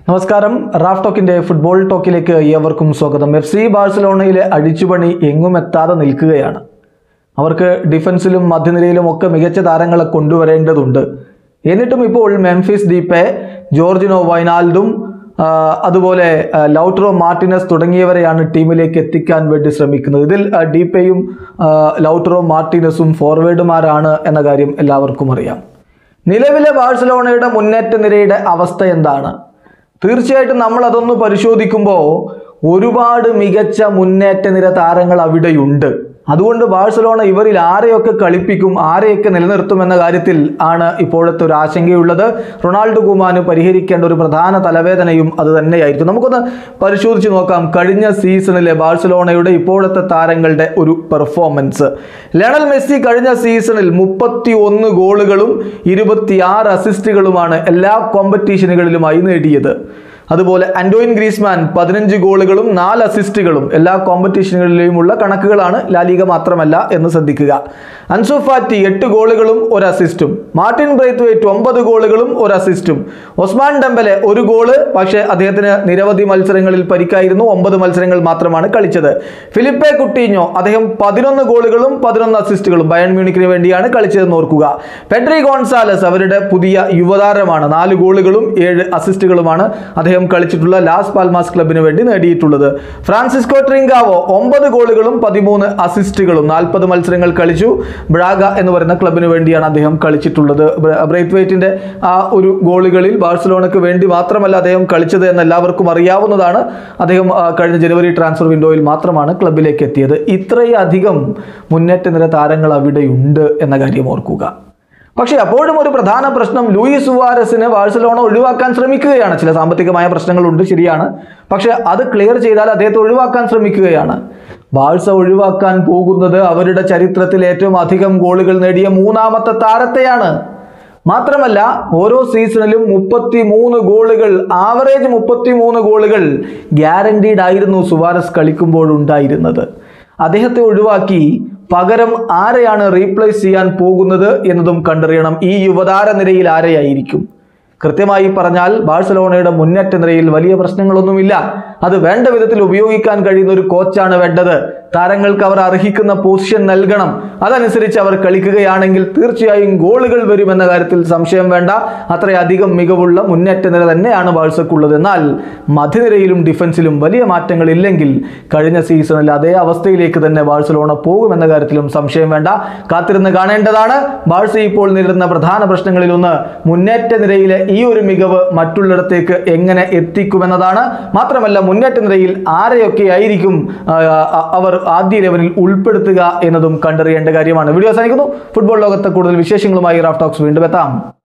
നമസ്കാരം Raf ടോക്കിന്റെ football ടോക്കിലേക്ക് ഏവർക്കും സ്വാഗതം എഫ് സി ബാഴ്സലോണയിലെ അടിച്ചുപണി എങ്ങും എത്താതെ നിൽക്കുകയാണ് അവർക്ക് ഡിഫൻസിലും മധ്യനിരയിലും ഒക്കെ മികച്ച താരങ്ങളെ കൊണ്ടുവരേണ്ടതുണ്ട് എന്നിട്ടും ഇപ്പോൾ മെംഫിസ് ഡീപ്പെ ജോർജിനോ വൈനാൽഡും ആ, അതുപോലെ ആ, ലൗട്രോ മാർട്ടിനസ് തുടങ്ങിയവരെയാണ് ടീമിലേക്ക് എത്തിക്കാൻ വേണ്ടി ശ്രമിക്കുന്നത് ഇതിൽ ആ, ഡീപ്പയും ആ, ലൗട്രോ മാർട്ടിനസും ഫോർവേഡുമാരാണ് എന്ന കാര്യം എല്ലാവർക്കും അറിയാം നിലവിലെ ബാഴ്സലോണയുടെ മുന്നേറ്റ നിരയുടെ അവസ്ഥ എന്താണ് തീർച്ചയായിട്ടും നമ്മൾ അതൊന്ന് പരിശോധിക്കുമ്പോൾ ഒരുപാട് മികച്ച മുന്നേറ്റ നിര താരങ്ങൾ അവിടെയുണ്ട് അതുകൊണ്ട് ബാഴ്സലോണ ഇവരിൽ ആരെയൊക്കെ കളിപ്പിക്കും ആരെയൊക്കെ നിലനിർത്തും എന്ന കാര്യത്തിൽ ആണ് ഇപ്പോഴത്തെ ഒരു ആശങ്കയുള്ളത് റൊണാൾഡോ കുമാന് പരിഹരിക്കേണ്ട ഒരു പ്രധാന തലവേദനയും അത് തന്നെയായിരിക്കും നമുക്കൊന്ന് പരിശോധിച്ച് നോക്കാം കഴിഞ്ഞ സീസണിലെ ബാഴ്സലോണയുടെ ഇപ്പോഴത്തെ താരങ്ങളുടെ ഒരു പെർഫോമൻസ് ലയണൽ മെസ്സി കഴിഞ്ഞ സീസണിൽ മുപ്പത്തി ഒന്ന് ഗോളുകളും ഇരുപത്തിയാറ് അസിസ്റ്റുകളുമാണ് എല്ലാ കോമ്പറ്റീഷനുകളിലുമായി നേടിയത് അതുപോലെ ആന്റോയിൻ ഗ്രീസ്മാൻ പതിനഞ്ച് ഗോളുകളും നാല് അസിസ്റ്റുകളും എല്ലാ കോമ്പറ്റീഷനുകളിലെയുമുള്ള കണക്കുകളാണ് ലാലിക മാത്രമല്ല എന്ന് ശ്രദ്ധിക്കുക അൻസു ഫാറ്റി എട്ട് ഗോളുകളും ഒരു അസിസ്റ്റും മാർട്ടിൻ ബ്രൈത്വേറ്റ് ഒമ്പത് ഗോളുകളും ഒരു അസിസ്റ്റും ഒസ്മാൻ ഡംബലെ ഒരു ഗോള് പക്ഷേ അദ്ദേഹത്തിന് നിരവധി മത്സരങ്ങളിൽ പരിക്കായിരുന്നു ഒമ്പത് മത്സരങ്ങൾ മാത്രമാണ് കളിച്ചത് ഫിലിപ്പെ കുട്ടീഞ്ഞോ അദ്ദേഹം പതിനൊന്ന് ഗോളുകളും പതിനൊന്ന് അസിസ്റ്റുകളും ബയൺ മ്യൂണിക്കിന് വേണ്ടിയാണ് കളിച്ചതെന്ന് ഓർക്കുക പെഡ്രി ഗോൺസാലസ് അവരുടെ പുതിയ യുവതാരമാണ് നാല് ഗോളുകളും ഏഴ് അസിസ്റ്റുകളുമാണ് അദ്ദേഹം കളിച്ചിട്ടുള്ള ലാസ് പാൽമാസ് ക്ലബിന് വേണ്ടി നേടിയിട്ടുള്ളത് ഫ്രാൻസിസ്കോ ട്രിങ്കാവോ ഒമ്പത് ഗോളുകളും പതിമൂന്ന് അസിസ്റ്റുകളും നാൽപ്പത് മത്സരങ്ങൾ കളിച്ചു ബ്രാഗ എന്ന് പറയുന്ന ക്ലബിന് വേണ്ടിയാണ് അദ്ദേഹം കളിച്ചിട്ടുള്ളത് ബ്രൈത്വേറ്റിന്റെ ആ ഒരു ഗോളുകളിൽ ബാഴ്സലോണയ്ക്ക് വേണ്ടി മാത്രമല്ല അദ്ദേഹം കളിച്ചത് എന്ന് എല്ലാവർക്കും അറിയാവുന്നതാണ് അദ്ദേഹം ആ, കഴിഞ്ഞ ജനുവരി ട്രാൻസ്ഫർ വിൻഡോയിൽ മാത്രമാണ് ക്ലബിലേക്ക് എത്തിയത് ഇത്രയധികം മുന്നേറ്റ നിര താരങ്ങൾ അവിടെയുണ്ട് എന്ന കാര്യം ഓർക്കുക പക്ഷേ അപ്പോഴും ഒരു പ്രധാന പ്രശ്നം ലൂയിസ് സുവാരസിനെ ബാഴ്സലോണ ഒഴിവാക്കാൻ ശ്രമിക്കുകയാണ് ചില സാമ്പത്തികമായ പ്രശ്നങ്ങളുണ്ട് ശരിയാണ് പക്ഷേ അത് ക്ലിയർ ചെയ്താൽ അദ്ദേഹത്തെ ഒഴിവാക്കാൻ ശ്രമിക്കുകയാണ് ബാഴ്സ ഒഴിവാക്കാൻ പോകുന്നത് അവരുടെ ചരിത്രത്തിൽ ഏറ്റവും അധികം ഗോളുകൾ നേടിയ മൂന്നാമത്തെ താരത്തെയാണ് മാത്രമല്ല ഓരോ സീസണിലും മുപ്പത്തി മൂന്ന് ഗോളുകൾ ആവറേജ് മുപ്പത്തി മൂന്ന് ഗോളുകൾ ഗ്യാരണ്ടീഡ് ആയിരുന്നു സുവാരസ് കളിക്കുമ്പോൾ ഉണ്ടായിരുന്നത് അദ്ദേഹത്തെ ഒഴിവാക്കി പകരം ആരെയാണ് റീപ്ലേസ് ചെയ്യാൻ പോകുന്നത് എന്നതും കണ്ടറിയണം ഈ യുവതാര നിരയിൽ ആരെയായിരിക്കും കൃത്യമായി പറഞ്ഞാൽ ബാഴ്സലോണയുടെ മുന്നേറ്റ നിരയിൽ വലിയ പ്രശ്നങ്ങളൊന്നുമില്ല അത് വേണ്ട വിധത്തിൽ ഉപയോഗിക്കാൻ കഴിയുന്ന ഒരു കോച്ചാണ് വേണ്ടത് താരങ്ങൾക്ക് അവർ അർഹിക്കുന്ന പൊസിഷൻ നൽകണം അതനുസരിച്ച് അവർ കളിക്കുകയാണെങ്കിൽ തീർച്ചയായും ഗോളുകൾ വരുമെന്ന കാര്യത്തിൽ സംശയം വേണ്ട അത്രയധികം മികവുള്ള മുന്നേറ്റ നിര തന്നെയാണ് ബാഴ്സക്കുള്ളത് എന്നാൽ മധ്യനിരയിലും ഡിഫൻസിലും വലിയ മാറ്റങ്ങൾ ഇല്ലെങ്കിൽ കഴിഞ്ഞ സീസണിൽ അതേ അവസ്ഥയിലേക്ക് തന്നെ ബാഴ്സലോണ പോകുമെന്ന കാര്യത്തിലും സംശയം വേണ്ട കാത്തിരുന്ന് കാണേണ്ടതാണ് ബാഴ്സ ഇപ്പോൾ നേരിടുന്ന പ്രധാന പ്രശ്നങ്ങളിൽ ഒന്ന് മുന്നേറ്റ നിരയിലെ ഈ ഒരു മികവ് മറ്റുള്ളിടത്തേക്ക് എങ്ങനെ എത്തിക്കുമെന്നതാണ് മാത്രമല്ല മുന്നേറ്റ നിരയിൽ ആരെയൊക്കെ ആയിരിക്കും ആ, ആ, അവർ ആദ്യ ലെവലിൽ ഉൾപ്പെടുത്തുക എന്നതും കണ്ടറിയേണ്ട കാര്യമാണ് വീഡിയോ അവസാനിക്കുന്നു ഫുട്ബോൾ ലോകത്തെ കൂടുതൽ വിശേഷങ്ങളുമായി റാഫ് ടോക്സ് വീണ്ടും എത്താം